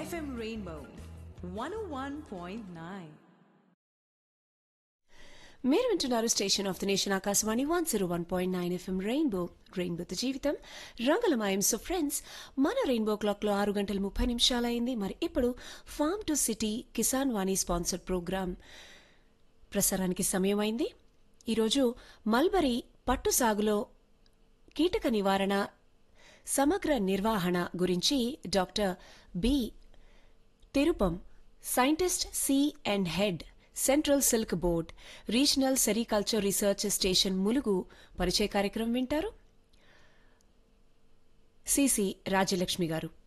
FM Rainbow 101.9. మీరు వింటున్నారు station of the nation Akashvani one zero one point nine FM rainbow రెయిన్బోతో జీవితం రంగులమాయం సో ఫ్రెండ్స్ మన రెయిన్బో క్లాక్ లో ఆరు గంటల ముప్పై నిమిషాలైంది మరి ఇప్పుడు farm to city Kisan Vani sponsored programme ప్రసారానికి సమయం అయింది ఈరోజు మల్బరీ పట్టు సాగులో కీటక నివారణ సమగ్ర నిర్వహణ గురించి doctor B Tirupam scientist C and head central silk board regional sericulture research station Mulugu పరిచయ కార్యక్రమం వింటారు సిసి రాజ్యలక్ష్మి గారు